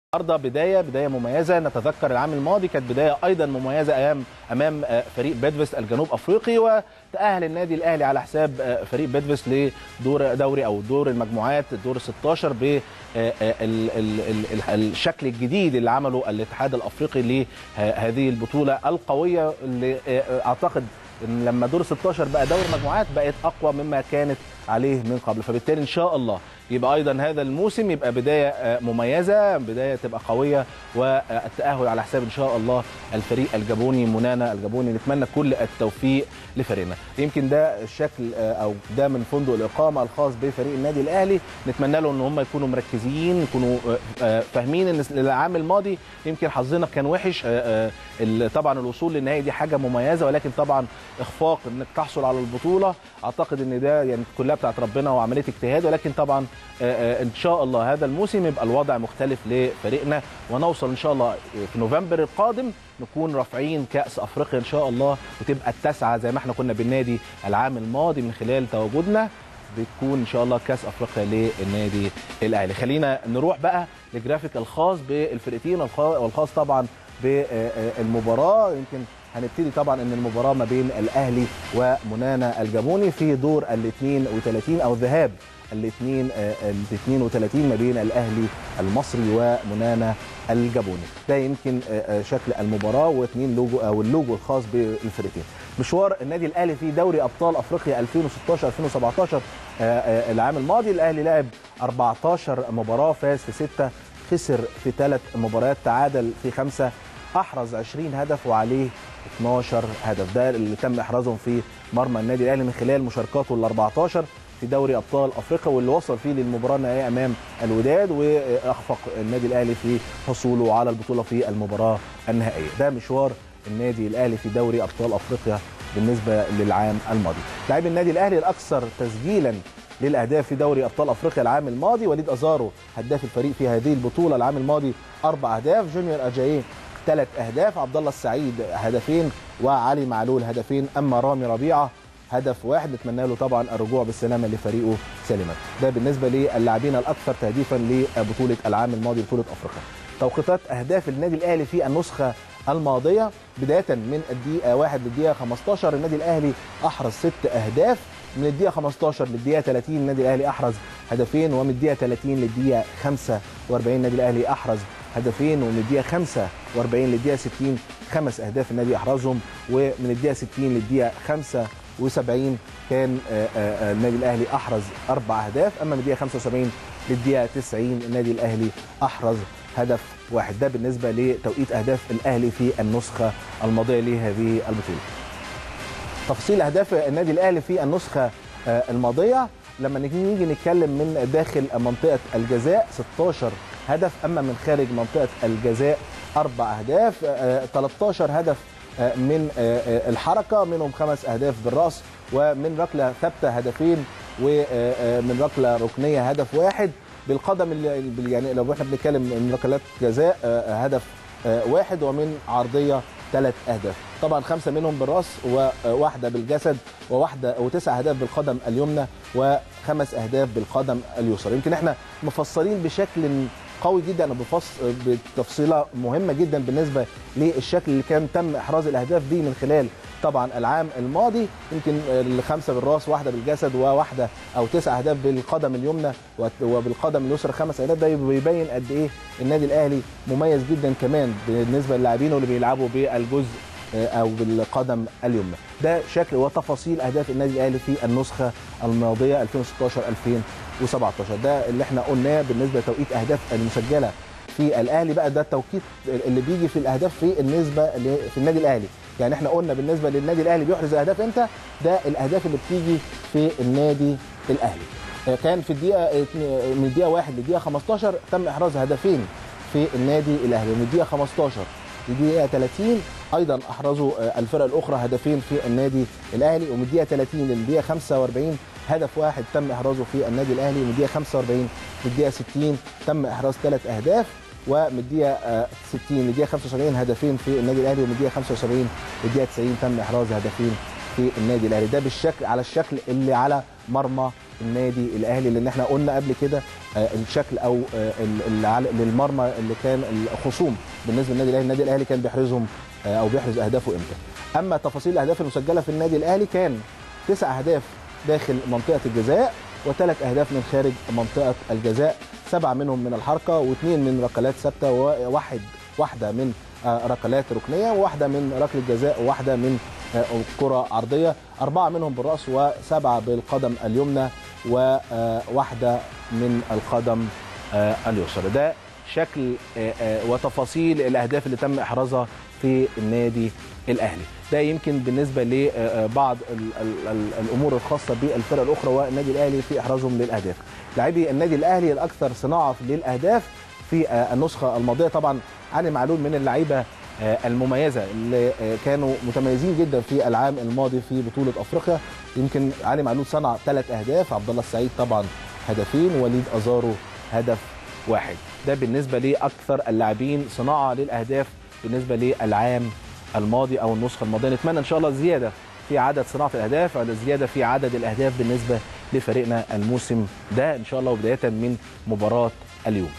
النهارده بدايه بدايه مميزه نتذكر العام الماضي كانت بدايه ايضا مميزه ايام امام فريق بيدفست الجنوب افريقي وتاهل النادي الاهلي على حساب فريق بيدفست لدور دوري او دور المجموعات دور 16 بالشكل الجديد اللي عمله الاتحاد الافريقي لهذه البطوله القويه اللي اعتقد ان لما دور 16 بقى دوري مجموعات بقت اقوى مما كانت عليه من قبل فبالتالي ان شاء الله يبقى ايضا هذا الموسم يبقى بدايه مميزه بدايه تبقى قويه والتاهل على حساب ان شاء الله الفريق الجابوني منانا الجابوني نتمنى كل التوفيق لفريقنا يمكن ده الشكل او ده من فندق الاقامه الخاص بفريق النادي الاهلي نتمنى له ان هم يكونوا مركزين يكونوا فاهمين ان العام الماضي يمكن حظنا كان وحش طبعا الوصول للنهائي دي حاجه مميزه ولكن طبعا اخفاق انك تحصل على البطوله اعتقد ان ده يعني كلها بتاعت ربنا وعمليه اجتهاد ولكن طبعا ان شاء الله هذا الموسم يبقى الوضع مختلف لفريقنا ونوصل ان شاء الله في نوفمبر القادم نكون رافعين كاس افريقيا ان شاء الله وتبقى التاسعه زي ما احنا كنا بالنادي العام الماضي من خلال تواجدنا بتكون ان شاء الله كاس افريقيا للنادي الاهلي خلينا نروح بقى للجرافيك الخاص بالفرقتين والخاص طبعا بالمباراه يمكن هنبتدي طبعا ان المباراه ما بين الاهلي ومنانا الجابوني في دور ال 32 او ذهاب ال 32 ما بين الاهلي المصري ومنانا الجابوني ده يمكن شكل المباراه واثنين لوجو او اللوجو الخاص بالفرقتين مشوار النادي الاهلي في دوري ابطال افريقيا 2016 2017 العام الماضي الاهلي لعب 14 مباراه فاز في 6 خسر في ثلاث مباريات تعادل في خمسه احرز 20 هدف وعليه 12 هدف ده اللي تم احرازهم في مرمى النادي الاهلي من خلال مشاركاته ال 14 في دوري ابطال افريقيا واللي وصل فيه للمباراه النهائيه امام الوداد واخفق النادي الاهلي في حصوله على البطوله في المباراه النهائيه ده مشوار النادي الاهلي في دوري ابطال افريقيا بالنسبه للعام الماضي لاعب النادي الاهلي الاكثر تسجيلا للاهداف في دوري ابطال افريقيا العام الماضي وليد ازارو هداف الفريق في هذه البطوله العام الماضي اربع اهداف جونيور اجاييه ثلاث اهداف عبد الله السعيد هدفين وعلي معلول هدفين اما رامي ربيعه هدف واحد نتمنى له طبعا الرجوع بالسلامه لفريقه سالما ده بالنسبه للاعبين الاكثر تهديفا لبطوله العام الماضي بطوله افريقيا توقيتات اهداف النادي الاهلي في النسخه الماضيه بدايه من الدقيقه 1 للدقيقه 15 النادي الاهلي احرز ست اهداف من الدقيقه 15 للدقيقه 30 النادي الاهلي احرز هدفين ومن الدقيقه 30 للدقيقه 45 النادي الاهلي احرز هدفين ومن الدقيقه 45 للدقيقه 60 خمس اهداف النادي احرزهم ومن الدقيقه 60 للدقيقه 75 كان النادي الاهلي احرز اربع اهداف اما من الدقيقه 75 للدقيقه 90 النادي الاهلي احرز هدف واحد ده بالنسبه لتوقيت اهداف الاهلي في النسخه الماضيه لهذه البطوله. تفاصيل اهداف النادي الاهلي في النسخه الماضيه لما نيجي نتكلم من داخل منطقه الجزاء 16 هدف اما من خارج منطقه الجزاء اربع اهداف 13 هدف من الحركه منهم خمس اهداف بالراس ومن ركله ثابته هدفين ومن ركله ركنيه هدف واحد بالقدم اللي يعني لو احنا بنتكلم من ركلات جزاء هدف واحد ومن عرضيه ثلاث اهداف طبعا خمسه منهم بالراس وواحده بالجسد وواحده وتسع اهداف بالقدم اليمنى وخمس اهداف بالقدم اليسرى يمكن احنا مفصلين بشكل قوي جدا بفص بتفصيله مهمه جدا بالنسبه للشكل اللي كان تم احراز الاهداف دي من خلال طبعا العام الماضي يمكن الخمسه بالراس واحده بالجسد وواحده او تسع اهداف بالقدم اليمنى وبالقدم اليسرى خمس اهداف ده بيبين قد ايه النادي الاهلي مميز جدا كمان بالنسبه للاعبينه اللي بيلعبوا بالجزء او بالقدم اليمنى ده شكل وتفاصيل اهداف النادي الاهلي في النسخه الماضيه 2016 2017 ده اللي احنا قلناه بالنسبه لتوقيت اهداف المسجله في الاهلي بقى ده التوقيت اللي بيجي في الاهداف في النسبه في النادي الاهلي يعني احنا قلنا بالنسبه للنادي الاهلي بيحرز اهداف امتى ده الاهداف اللي بتيجي في النادي الاهلي كان في الدقيقه من الدقيقه 1 للدقيقه 15 تم احراز هدفين في النادي الاهلي من الدقيقه 15 للدقيقه 30 ايضا احرزوا الفرق الاخرى هدفين في النادي الاهلي ومن الدقيقه 30 للدقيقه 45 هدف واحد تم احرازه في النادي الاهلي ومن الدقيقه 45 للدقيقه 60 تم احراز ثلاث اهداف ومن الدقيقه 60 للدقيقه 75 هدفين في النادي الاهلي ومن الدقيقه 75 للدقيقه 90 تم احراز هدفين في النادي الاهلي ده بالشكل على الشكل اللي على مرمى النادي الاهلي لان احنا قلنا قبل كده آه، الشكل او آه، ال- العل- للمرمى اللي كان الخصوم بالنسبه للنادي الاهلي النادي الاهلي كان بيحرزهم آه، او بيحرز اهدافه امتى اما تفاصيل الاهداف المسجله في النادي الاهلي كان تسع اهداف داخل منطقه الجزاء وثلاث اهداف من خارج منطقه الجزاء سبعه منهم من الحركه واثنين من ركلات ثابته وواحد واحده من آه، ركلات ركنيه وواحده من ركله جزاء وواحده من آه، كره عرضيه اربعه منهم بالراس وسبعه بالقدم اليمنى وواحده من القدم آه، اليسرى ده شكل آه، آه، وتفاصيل الاهداف اللي تم احرازها في النادي الاهلي ده يمكن بالنسبه لبعض ال- ال- ال- الامور الخاصه بالفرق الاخرى والنادي الاهلي في احرازهم للاهداف لاعبي النادي الاهلي الاكثر صناعه للاهداف في آه، النسخه الماضيه طبعا علي معلول من اللعيبه آه، المميزه اللي آه، كانوا متميزين جدا في العام الماضي في بطوله افريقيا يمكن علي معلول صنع ثلاث اهداف عبد الله السعيد طبعا هدفين وليد ازارو هدف واحد ده بالنسبه لاكثر اللاعبين صناعه للاهداف بالنسبه للعام الماضي او النسخه الماضيه نتمنى ان شاء الله زياده في عدد صناعه الاهداف او زياده في عدد الاهداف بالنسبه لفريقنا الموسم ده ان شاء الله وبدايه من مباراه اليوم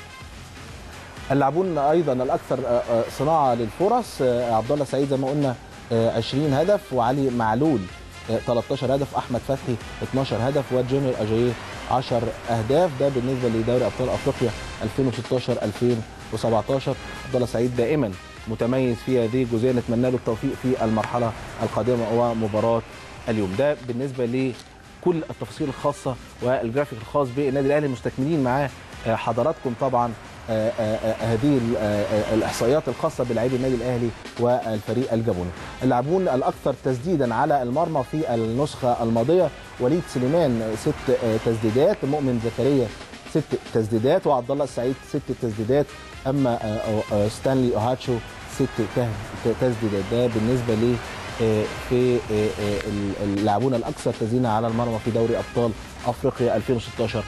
اللاعبون ايضا الاكثر آه، آه، صناعه للفرص آه، عبد الله سعيد زي ما قلنا آه، 20 هدف وعلي معلول آه، 13 هدف احمد فتحي 12 هدف وجونيور اجاييه 10 اهداف ده بالنسبه لدوري ابطال افريقيا 2016 2017 عبد الله سعيد دائما متميز في هذه الجزئيه نتمنى له التوفيق في المرحله القادمه ومباراه اليوم ده بالنسبه لكل التفاصيل الخاصه والجرافيك الخاص بالنادي الاهلي مستكملين معاه آه، حضراتكم طبعا آه، آه، آه، هذه ال- آه، آه، الاحصائيات الخاصه بلاعبي النادي الاهلي والفريق الجابوني. اللاعبون الاكثر تسديدا على المرمى في النسخه الماضيه وليد سليمان ست آه، تسديدات، مؤمن زكريا ست تسديدات وعبد الله السعيد ست تسديدات اما آه، آه، ستانلي اوهاتشو ست ته- تسديدات ده بالنسبه لي آه، في آه، آه، اللاعبون الاكثر تسديدا على المرمى في دوري ابطال افريقيا 2016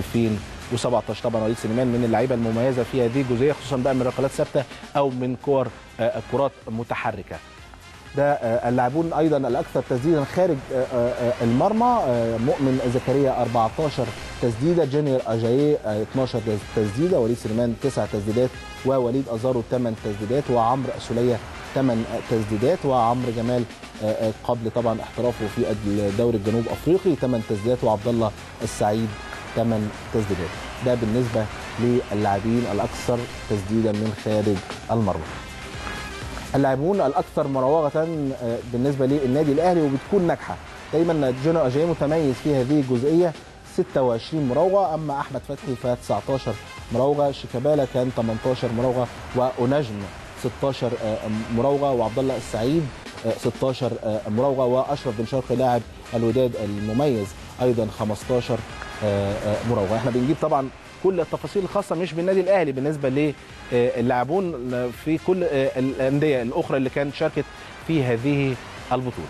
2017 طبعا وليد سليمان من اللعيبه المميزه في هذه الجزئيه خصوصا بقى من ركلات ثابته او من كور آه، كرات متحركه ده آه، اللاعبون ايضا الاكثر تسديدا خارج آه، آه، المرمى آه، مؤمن زكريا 14 تسديده جونيور اجاييه آه، 12 تسديده وليد سليمان 9 تسديدات ووليد ازارو 8 تسديدات وعمرو سوليه 8 تسديدات وعمرو جمال آه، آه، قبل طبعا احترافه في الدوري الجنوب افريقي 8 تسديدات وعبد الله السعيد 8 تسديدات ده بالنسبه للاعبين الاكثر تسديدا من خارج المرمى اللاعبون الاكثر مراوغه آه، بالنسبه للنادي الاهلي وبتكون ناجحه دايما جونو اجاي متميز في هذه الجزئيه 26 مراوغه اما احمد فتحي ف 19 مراوغه شيكابالا كان 18 مراوغه واوناجم 16 آه، مراوغه وعبد الله السعيد آه، 16 آه، مراوغه واشرف بن شرقي لاعب الوداد المميز ايضا 15 آه، آه، مراوغه احنا بنجيب طبعا كل التفاصيل الخاصه مش بالنادي الاهلي بالنسبه للاعبون في كل آه، الانديه الاخرى اللي كانت شاركت في هذه البطوله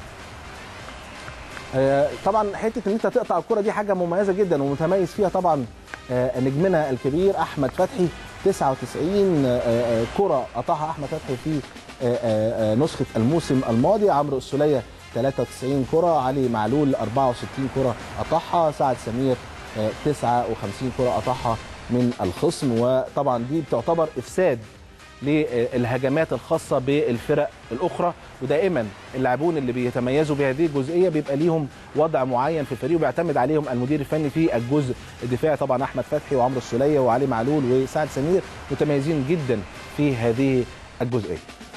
آه، طبعا حته ان انت تقطع الكره دي حاجه مميزه جدا ومتميز فيها طبعا آه، نجمنا الكبير احمد فتحي 99 آه، آه، كره قطعها احمد فتحي في آه، آه، آه، نسخه الموسم الماضي عمرو السوليه 93 كره علي معلول 64 كره قطعها سعد سمير آه، 59 كره قطعها من الخصم وطبعا دي بتعتبر افساد للهجمات الخاصه بالفرق الاخرى ودائما اللاعبون اللي بيتميزوا بهذه الجزئيه بيبقى ليهم وضع معين في الفريق وبيعتمد عليهم المدير الفني في الجزء الدفاعي طبعا احمد فتحي وعمرو السوليه وعلي معلول وسعد سمير متميزين جدا في هذه الجزئيه.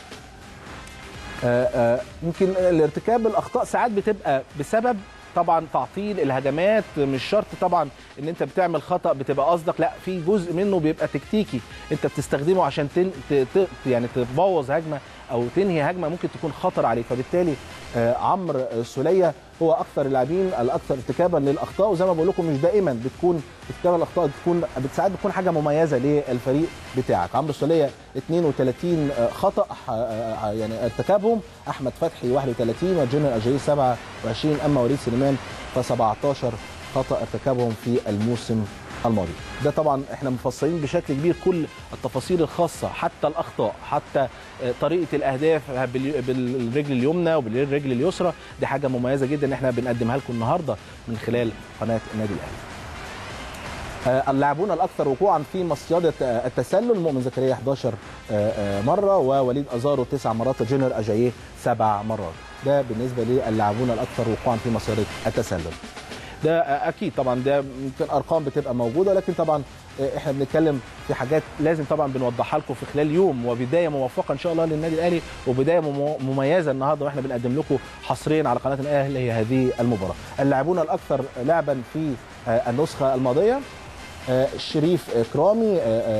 آه، آه، يمكن الارتكاب الاخطاء ساعات بتبقى بسبب طبعا تعطيل الهجمات مش شرط طبعا ان انت بتعمل خطا بتبقى قصدك لا في جزء منه بيبقى تكتيكي انت بتستخدمه عشان تن... ت... ت... يعني تبوظ هجمه او تنهي هجمه ممكن تكون خطر عليك فبالتالي آه، عمرو السوليه هو اكثر اللاعبين الاكثر ارتكابا للاخطاء وزي ما بقول لكم مش دائما بتكون ارتكاب الاخطاء بتكون ساعات بتكون حاجه مميزه للفريق بتاعك عمرو السوليه 32 خطا آه، يعني ارتكابهم احمد فتحي 31 وجونيور اجاي 27 اما وليد سليمان ف 17 خطا ارتكابهم في الموسم الماضي ده طبعا احنا مفصلين بشكل كبير كل التفاصيل الخاصه حتى الاخطاء حتى طريقه الاهداف بالرجل اليمنى وبالرجل اليسرى دي حاجه مميزه جدا ان احنا بنقدمها لكم النهارده من خلال قناه النادي الاهلي اللاعبون الاكثر وقوعا في مصيده التسلل مؤمن زكريا 11 مره ووليد ازارو 9 مرات وجينر اجاييه 7 مرات ده بالنسبه للاعبون الاكثر وقوعا في مصيده التسلل ده اكيد طبعا ده يمكن ارقام بتبقى موجوده لكن طبعا احنا بنتكلم في حاجات لازم طبعا بنوضحها لكم في خلال يوم وبدايه موفقه ان شاء الله للنادي الاهلي وبدايه مميزه النهارده واحنا بنقدم لكم حصريا على قناه الاهلي هي هذه المباراه اللاعبون الاكثر لعبا في النسخه الماضيه شريف كرامي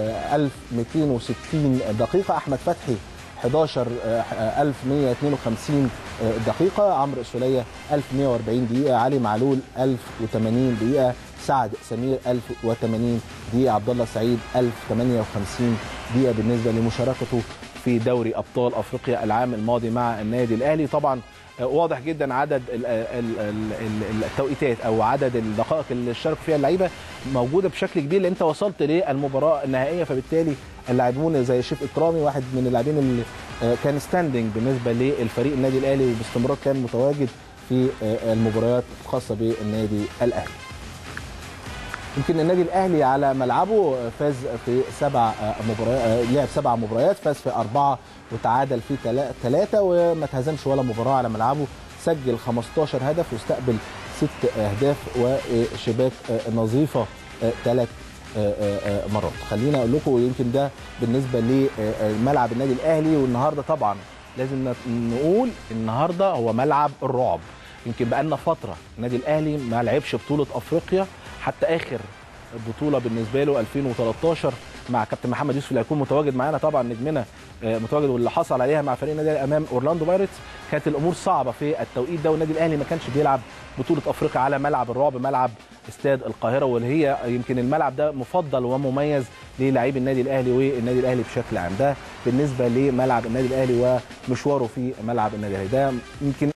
1260 دقيقة أحمد فتحي 11 1152 دقيقة عمرو السولية 1140 دقيقة علي معلول 1080 دقيقة سعد سمير 1080 دقيقة عبد الله سعيد 1058 دقيقة بالنسبة لمشاركته في دوري أبطال أفريقيا العام الماضي مع النادي الأهلي طبعا واضح جدا عدد التوقيتات او عدد الدقائق اللي اشتركوا فيها اللعيبه موجوده بشكل كبير لان انت وصلت للمباراه النهائيه فبالتالي اللاعبون زي شريف اكرامي واحد من اللاعبين اللي كان ستاندنج بالنسبه للفريق النادي الاهلي وباستمرار كان متواجد في المباريات الخاصه بالنادي الاهلي. يمكن النادي الاهلي على ملعبه فاز في سبع مباريات لعب سبع مباريات فاز في اربعه وتعادل في ثلاثه وما تهزمش ولا مباراه على ملعبه سجل 15 هدف واستقبل ست اهداف وشباك نظيفه ثلاث مرات خلينا اقول لكم يمكن ده بالنسبه لملعب النادي الاهلي والنهارده طبعا لازم نقول النهارده هو ملعب الرعب يمكن بقالنا فتره النادي الاهلي ما لعبش بطوله افريقيا حتى اخر بطوله بالنسبه له 2013 مع كابتن محمد يوسف اللي هيكون متواجد معانا طبعا نجمنا متواجد واللي حصل عليها مع فريق النادي امام اورلاندو بايرتس كانت الامور صعبه في التوقيت ده والنادي الاهلي ما كانش بيلعب بطوله افريقيا على ملعب الرعب ملعب استاد القاهره واللي هي يمكن الملعب ده مفضل ومميز للاعبي النادي الاهلي والنادي الاهلي بشكل عام ده بالنسبه لملعب النادي الاهلي ومشواره في ملعب النادي الاهلي ده يمكن